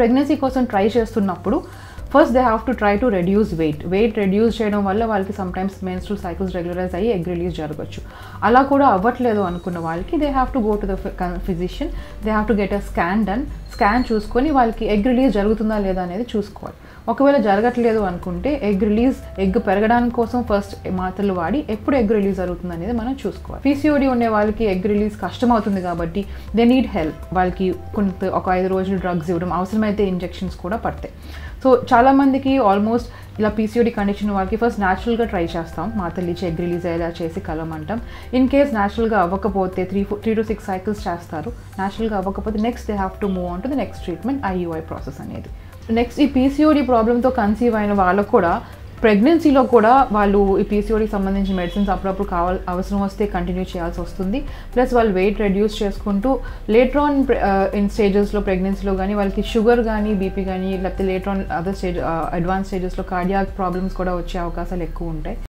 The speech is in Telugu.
ప్రెగ్నెన్సీ కోసం ట్రై చేస్తున్నప్పుడు first they have to try to reduce weight weight reduce చేయడం వల్ల వాళ్ళకి సమ్టైమ్స్ మెన్స్ట్రల్ సైకిల్స్ రెగ్యులరైజ్ అయ్యి ఎగ్ రిలీజ్ జరగచ్చు అలా కూడా అవ్వట్లేదు అనుకున్న వాళ్ళకి they have to go to the physician they have to get a scan done scan చూసుకొని వాళ్ళకి ఎగ్ రిలీజ్ జరుగుతుందా లేదా అనేది చూసుకోవాలి ఒకవేళ జరగట్లేదు అనుకుంటే ఎగ్ రిలీజ్ ఎగ్ పెరగడానికి కోసం ఫస్ట్ మాత్రలు వాడి ఎప్పుడు ఎగ్ రిలీజ్ జరుగుతుంది అనేది మనం చూసుకోవాలి పీసీఓడి ఉండే వాళ్ళకి ఎగ్ రిలీజ్ కష్టం అవుతుంది కాబట్టి దే నీడ్ హెల్ప్ వాళ్ళకి కొంత ఒక ఐదు రోజులు డ్రగ్స్ ఇవ్వడం అవసరమైతే ఇంజెక్షన్స్ కూడా పడతాయి సో చాలామందికి ఆల్మోస్ట్ ఇలా పీసీఓడి కండిషన్ వాళ్ళకి ఫస్ట్ న్యాచురల్గా ట్రై చేస్తాం మాతలు ఇచ్చి ఎగ్ రిలీజ్ అయ్యేలా చేసి కలమంటాం ఇన్ కేస్ న్యాచురల్గా అవ్వకపోతే three four three to six cycles చేస్తారు న్యాచురల్గా అవ్వకపోతే next they have to move on to the next treatment IUI process అనేది నెక్స్ట్ ఈ పీసీఓడి ప్రాబ్లంతో కన్సీవ్ అయిన వాళ్ళకు కూడా ప్రెగ్నెన్సీలో కూడా వాళ్ళు ఈ పీసీఓడికి సంబంధించిన మెడిసిన్స్ అప్పుడప్పుడు కావాలి అవసరం వస్తే కంటిన్యూ చేయాల్సి వస్తుంది ప్లస్ వాళ్ళు వెయిట్ రెడ్యూస్ చేసుకుంటూ లేటర్ ఆన్ ఇన్ స్టేజెస్లో ప్రెగ్నెన్సీలో కానీ వాళ్ళకి షుగర్ కానీ బీపీ కానీ లేకపోతే later on other stage advance స్టేజెస్లో కార్డియాక్ ప్రాబ్లమ్స్ కూడా వచ్చే అవకాశాలు ఎక్కువ ఉంటాయి